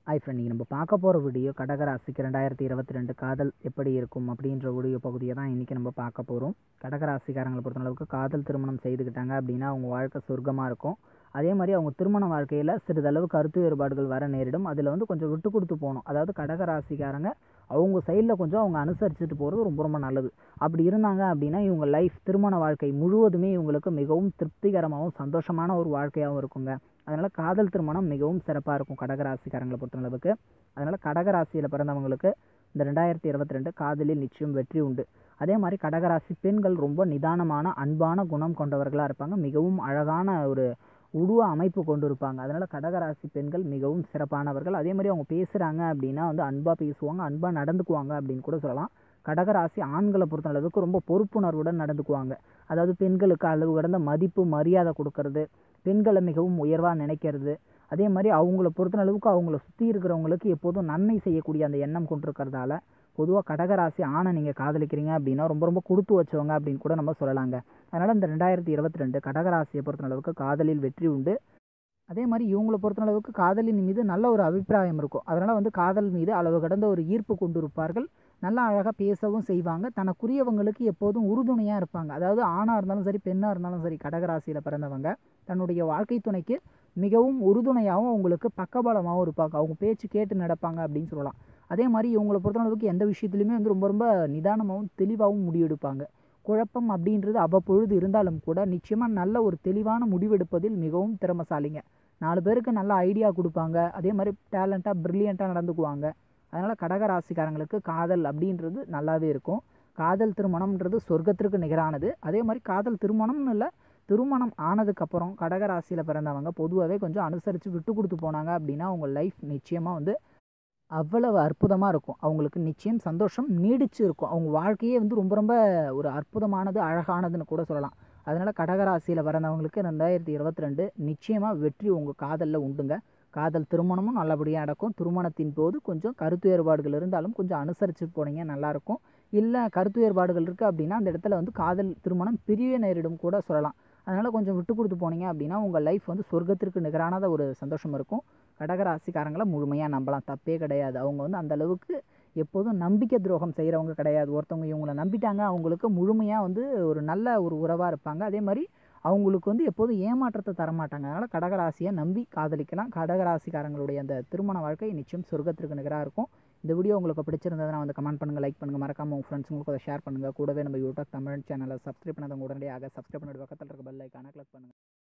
hi friend நீங்கள் நம்ம பார்க்க போகிற வீடியோ கடகராசிக்கு ரெண்டாயிரத்தி இருபத்தி ரெண்டு காதல் எப்படி இருக்கும் அப்படின்ற வீடியோ பகுதியை தான் இன்றைக்கி நம்ம பார்க்க போகிறோம் கடகராசிக்காரங்களை பொறுத்தளவுக்கு காதல் திருமணம் செய்துக்கிட்டாங்க அப்படின்னா அவங்க வாழ்க்கை சொர்க்கமாக இருக்கும் அதே மாதிரி அவங்க திருமண வாழ்க்கையில் சிறிதளவு கருத்து வேறுபாடுகள் வர நேரிடும் அதில் வந்து கொஞ்சம் விட்டு கொடுத்து போகணும் அதாவது கடகராசிக்காரங்க அவங்க சைடில் கொஞ்சம் அவங்க அனுசரிச்சுட்டு போகிறது ரொம்ப ரொம்ப நல்லது அப்படி இருந்தாங்க அப்படின்னா இவங்க லைஃப் திருமண வாழ்க்கை முழுவதுமே இவங்களுக்கு மிகவும் திருப்திகரமாகவும் சந்தோஷமான ஒரு வாழ்க்கையாகவும் இருக்குங்க அதனால் காதல் திருமணம் மிகவும் சிறப்பாக இருக்கும் கடகராசிக்காரங்களை பொறுத்தளவுக்கு அதனால் கடகராசியில் பிறந்தவங்களுக்கு இந்த ரெண்டாயிரத்தி இருபத்தி ரெண்டு காதலில் நிச்சயம் வெற்றி உண்டு அதே மாதிரி கடகராசி பெண்கள் ரொம்ப நிதானமான அன்பான குணம் கொண்டவர்களாக இருப்பாங்க மிகவும் அழகான ஒரு உருவ அமைப்பு கொண்டு இருப்பாங்க அதனால் கடகராசி பெண்கள் மிகவும் சிறப்பானவர்கள் அதே மாதிரி அவங்க பேசுகிறாங்க அப்படின்னா வந்து அன்பாக பேசுவாங்க அன்பாக நடந்துக்குவாங்க அப்படின்னு கூட சொல்லலாம் கடகராசி ஆண்களை பொறுத்த அளவுக்கு ரொம்ப பொறுப்புணர்வுடன் நடந்துக்குவாங்க அதாவது பெண்களுக்கு அளவு கடந்த மதிப்பு மரியாதை கொடுக்கறது பெண்களை மிகவும் உயர்வாக நினைக்கிறது அதே மாதிரி அவங்கள பொறுத்த அளவுக்கு அவங்கள சுற்றி இருக்கிறவங்களுக்கு எப்போதும் நன்மை செய்யக்கூடிய அந்த எண்ணம் கொண்டிருக்கிறதால பொதுவாக கடகராசி ஆணை நீங்கள் காதலிக்கிறீங்க அப்படின்னா ரொம்ப ரொம்ப கொடுத்து வச்சவங்க அப்படின்னு கூட நம்ம சொல்லலாங்க அதனால் இந்த ரெண்டாயிரத்தி இருபத்தி ரெண்டு கடகராசியை பொறுத்த அளவுக்கு காதலில் வெற்றி உண்டு அதே மாதிரி இவங்களை பொறுத்த அளவுக்கு காதலின் மீது நல்ல ஒரு அபிப்பிராயம் இருக்கும் அதனால் வந்து காதல் மீது அளவு கடந்த ஒரு ஈர்ப்பு கொண்டு இருப்பார்கள் நல்லா அழகாக பேசவும் செய்வாங்க தனக்குரியவங்களுக்கு எப்போதும் உறுதுணையாக இருப்பாங்க அதாவது ஆணாக இருந்தாலும் சரி பெண்ணாக இருந்தாலும் சரி கடகராசியில் பிறந்தவங்க தன்னுடைய வாழ்க்கை துணைக்கு மிகவும் உறுதுணையாகவும் அவங்களுக்கு பக்கபலமாகவும் இருப்பாங்க அவங்க பேச்சு கேட்டு நடப்பாங்க அப்படின்னு சொல்லலாம் அதே மாதிரி இவங்களை பொறுத்தளவுக்கு எந்த விஷயத்துலையுமே வந்து ரொம்ப ரொம்ப நிதானமாகவும் தெளிவாகவும் முடிவெடுப்பாங்க குழப்பம் அப்படின்றது அவ்வப்பொழுது இருந்தாலும் கூட நிச்சயமாக நல்ல ஒரு தெளிவான முடிவெடுப்பதில் மிகவும் திறமசாலிங்க நாலு பேருக்கு நல்ல ஐடியா கொடுப்பாங்க அதே மாதிரி டேலண்ட்டாக ப்ரில்லியண்ட்டாக நடந்துக்குவாங்க அதனால் கடகராசிக்காரங்களுக்கு காதல் அப்படின்றது நல்லாவே இருக்கும் காதல் திருமணம்ன்றது சொர்க்கத்திற்கு நிகரானது அதே மாதிரி காதல் திருமணம்னு இல்லை திருமணம் ஆனதுக்கப்புறம் கடகராசியில் பிறந்தவங்க பொதுவாகவே கொஞ்சம் அனுசரித்து விட்டு கொடுத்து போனாங்க அப்படின்னா அவங்க லைஃப் நிச்சயமாக வந்து அவ்வளவு அற்புதமாக இருக்கும் அவங்களுக்கு நிச்சயம் சந்தோஷம் நீடிச்சு இருக்கும் அவங்க வாழ்க்கையே வந்து ரொம்ப ரொம்ப ஒரு அற்புதமானது அழகானதுன்னு கூட சொல்லலாம் அதனால் கடகராசியில் பிறந்தவங்களுக்கு ரெண்டாயிரத்தி இருபத்தி ரெண்டு நிச்சயமாக வெற்றி உங்கள் காதலில் உண்டுங்க காதல் திருமணமும் நல்லபடியாக நடக்கும் திருமணத்தின் போது கொஞ்சம் கருத்து வேறுபாடுகள் இருந்தாலும் கொஞ்சம் அனுசரித்து போனீங்க நல்லாயிருக்கும் இல்லை கருத்து வேறுபாடுகள் இருக்குது அப்படின்னா அந்த இடத்துல வந்து காதல் திருமணம் பிரிவே நேரிடும் கூட சொல்லலாம் அதனால் கொஞ்சம் விட்டு கொடுத்து போனீங்க அப்படின்னா உங்கள் லைஃப் வந்து சொர்க்கத்திற்கு நிகரானத ஒரு சந்தோஷம் இருக்கும் கடகராசிக்காரங்களை முழுமையாக நம்பலாம் தப்பே கிடையாது அவங்க வந்து அந்த அளவுக்கு எப்போதும் நம்பிக்கை துரோகம் செய்கிறவங்க கிடையாது ஒருத்தவங்க இவங்களை நம்பிட்டாங்க அவங்களுக்கு முழுமையாக வந்து ஒரு நல்ல ஒரு உறவாக இருப்பாங்க அதே மாதிரி அவங்களுக்கு வந்து எப்போதும் ஏமாற்றத்தை தரமாட்டாங்க அதனால் கடகராசியை நம்பி காதலிக்கலாம் கடகராசிக்காரங்களுடைய அந்த திருமண வாழ்க்கை நிச்சயம் சொர்க்கத்திற்கு நிகராக இருக்கும் இந்த வீடியோ உங்களுக்கு பிடிச்சிருந்ததுன்னா வந்து கமெண்ட் பண்ணுங்கள் லைக் பண்ணுங்கள் மறக்காமல் உங்கள் ஃப்ரெண்ட்ஸுங்களுக்கு அதை ஷேர் பண்ணுங்கள் கூடவே நம்ம யூடியூப் தமிழ் சேனலை சப்ஸ்கிரைப் பண்ணாதவங்க உடனடியாக சப்ஸ்கிரைப் பண்ணிட்டு பக்கத்தில் இருக்க பெல் ஐக்கானை கிளிக் பண்ணுங்கள்